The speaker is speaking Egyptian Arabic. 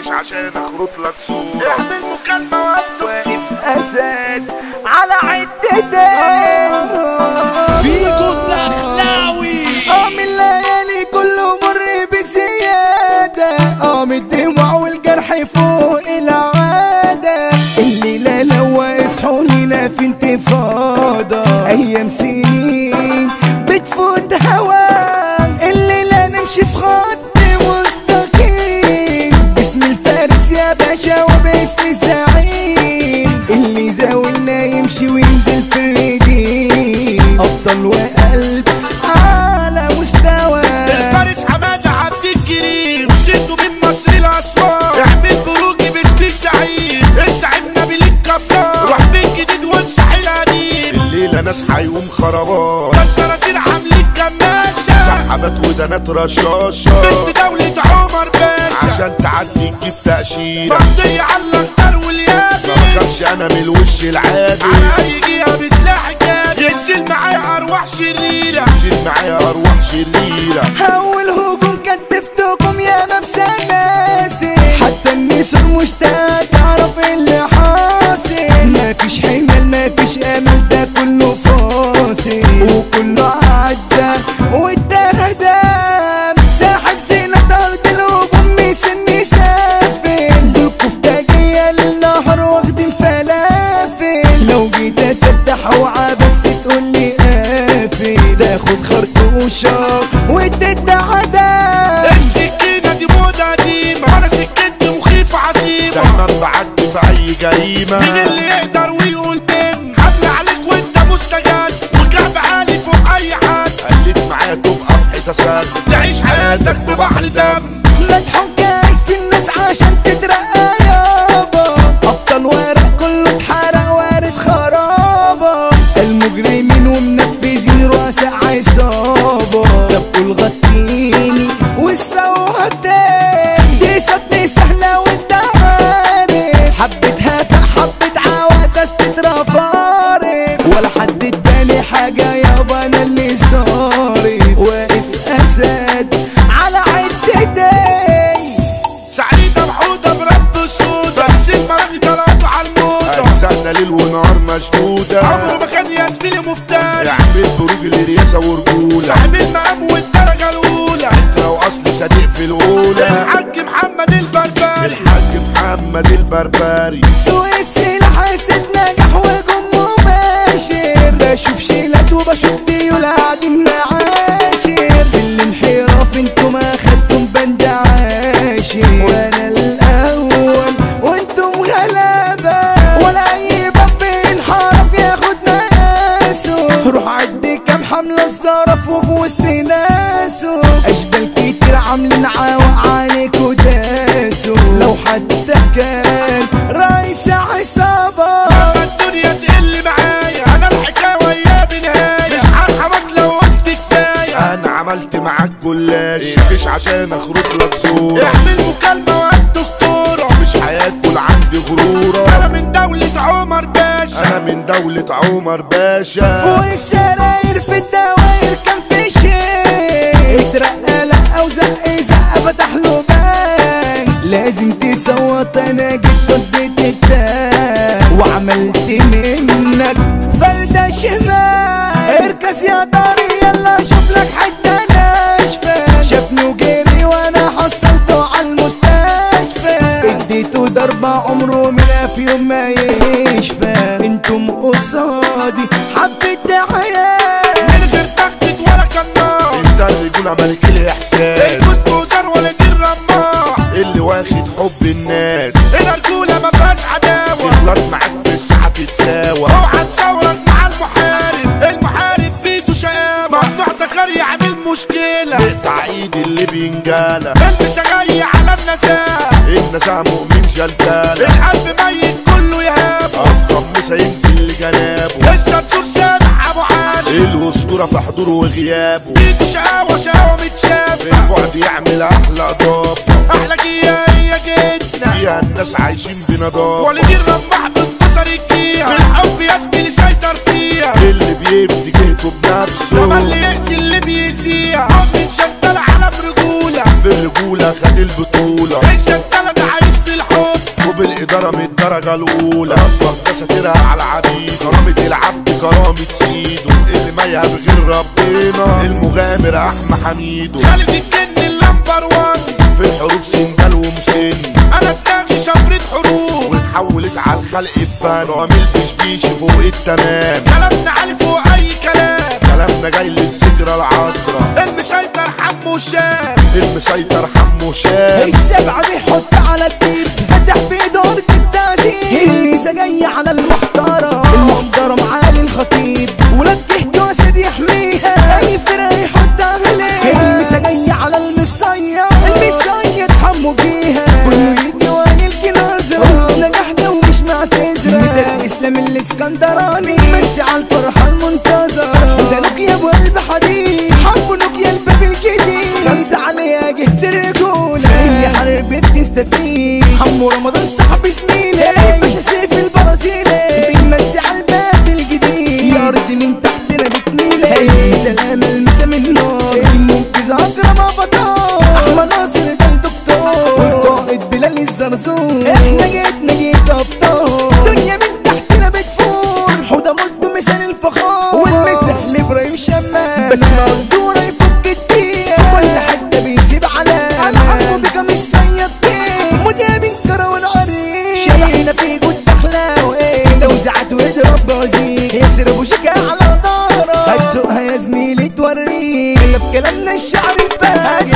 مفيش عشان اخرط لك صورة اعمل مكالمة وابدو واقف اسد على عدتين فيجو الدخلاوي اه من الليالي كله مر بزيادة اه من الدموع والجرح فوق العادة الليلة لو اصحوا لينا في انتفاضة ايام سنين بتفوت هوام الليلة نمشي في خط مستقيم باسم الفارس يا باشا وباسم الزعيم اللي زاولنا يمشي وينزل في الرجيم ابطال وقلب على مستوى الفارس حمادة عبد الكريم وشيته من مصر الأسوار اعمل بروجي باسم الزعيم الزعيم نبيل الكفار روح بيت جديد وامسح القديم الليلة ناس حيقوم خرابات فالصراصير عاملين كماشة سحبات ودانات رشاشة باسم دولة عمر باشا عشان تعدي تجيب تأشيرة مقضية على الأخضر ما واليابس بخافش انا من الوش العادي على أي جهة بسلاح جاد يسيل معايا أرواح شريرة شيل معايا ارواح شريرة اول هجوم كتفتكم يا مبسلاسي حتى النسور مشتاقة تعرف اللي حاصل مفيش حمل مفيش امل ده كله فاصل وكله عدى والدهدام ساحب زينة ارض الهجوم مسن سافل دول كفتاجية للنهر واخدين فلافل لو جيت تفتح وعا بس تقولي قافل تاخد خرطوشة وتدي عدم السكينة دي موضة قديمة أنا سكنت مخيفة عظيمة دايما بعدي في اي جريمة مين اللي يقدر ويقول بين حمل عليك وانت مستجد وكعب عالي فوق اي حد قلت معايا تبقى في حتة سد تعيش حياتك في بحر دم مدحون جاي في الناس عشان تترقى يابا ابطال ورق كله اتحرق وارد خرابة المجرمين ومنفذين رؤساء عصابة دبوا الغطيني والسوهتين دي صدني سهلة وانت عارف حبتها فحبت عواتس تترفارف ولا حد اداني حاجة يابا انا اللي صارف واقف اسد على عدتين سعيدة محودة برب السودة بس المراغي طلعتوا على الموضة اجسادنا ليل ونهار مشدودة عمره ما كان يا زميلي مفتري اعمل بروج لرياسة ورجولة صاحب المقام والدرجة الأولى لو اصل صديق في الاولى الحاج محمد البربري الحاج محمد البربري سوق السلاح حسيت نجاح وجم مباشر بشوف شيلات وبشوف ديول قاعدين معاشر في الانحراف انتم اخدتم بند عاشر وانا الاول وانتم غلابه ولا اي باب بينحرف ياخد مقاسه روح عد كام حمله الزرف وفي وسط ناسه اشبال كتير عاملين عواق عليك وداسه لو حتى كان رئيس عصابه لما الدنيا تقل معايا انا الحكاية وياه بنهاية مش هرحمك لو قلت كفاية انا عملت معاك جلاش مفيش عشان اخرج لك صورة اعمل مكالمة وقت دكتورة مش هياكل عندي غرورة انا من دولة عمر باشا انا من دولة عمر باشا فوق السراير في الدواير كان في شيء اترقى لا وزق زق فتح له بان لازم تصوت انا جيت ضد التان وعملت منك فردة شمال اركز يا طاري يلا شوف لك حتة ناشفة شافني وجري وانا حصلته على المستشفى اديته ضربة عمره ما في يوم ما يشفى انتم قصادي حبة حياة من غير تخطيط ولا كنار انت الرجولة ملك الاحساس كنت وزار ولا دي الرماح اللي واخد حب الناس الرجولة ما فيهاش عداوة تغلط معاك في الساعة تتساوى اوعى تصورك مع المحارب المحارب بيده شقاوة ممنوع تكر يعمل مشكلة نقطع ايد اللي بينجالة قلب شجاي على النساء النساء مؤمن جلتالة القلب ميت كله يهابه افخم مسا ينزل لجنابه الشمسور سامح ابو علي الاسطورة في حضوره وغيابه بيده شقاوة شقاوة متشافة البعد يعمل احلى اضافة احلى جيه هي جيتنا فيها الناس عايشين بنظافة والدي الرماح بانتصر الجيها بالحب يا زميلي سيطر فيها اللي بيبدي جهته بنفسه لما اللي يأتي اللي بيسيها مؤمن شغال على برجولة في الرجولة خد البطولة الشغالة ده عايش حروب الإدارة من الدرجة الأولى ربك ساترها على العبيد كرامة العبد كرامة سيده اللي ما بغير ربنا المغامر أحمى حميدو خالد الجن اللمبر وان في الحروب سندال ومسن انا دماغي شفرة حروب واتحولت على الخلق الفن وعمل بشبيش فوق التمام كلامنا عالي فوق اي كلام كلامنا جاي للذكرى العطرة المسيطر حمو شام المسيطر حمو شام السبعة بيحط على التير فتح بإدارة التعزيم الميسا جاية على المحترم المحترم عالي الخطيب ولاد جهد واسد يحميها أي فرقة يحط عليه الميسا جاية على المصية المصية تحموا بيها كله يجي ويلقي نظرة نجاح ده ومش معتذرة مثال الإسلام الإسكندراني بس على الفرحة المنتظرة ده نوكيا بقلب حديد حبوا نوكيا الباب الجديد خمسة عليها جهد الرجولة هي حرب بتستفيد حمو رمضان صاحب زميلي باشا سيف البرازيلي بيمسي على الباب الجديد يا أرض من تحتنا بتميلي سلام المسا من نار المنقذ أكرم أبطال أحمد ناصر ده الدكتور والقائد بلال الزرزور احنا جيتنا جيت أبطال دنيا من تحتنا بتفور حوضة مولتو مثال الفخار والمسح لإبراهيم شمال بس مقدورة يفك الدين في كل حتة بيسيب علامة على حقه بقى مش سيد بيه مدير من كروان عريق شبحنا في جود أخلاوي لو زعت واضرب بوزيك يسرب وشكا على ظهرك هتسوقها يا زميلي توريك احنا في كلامنا الشعر فات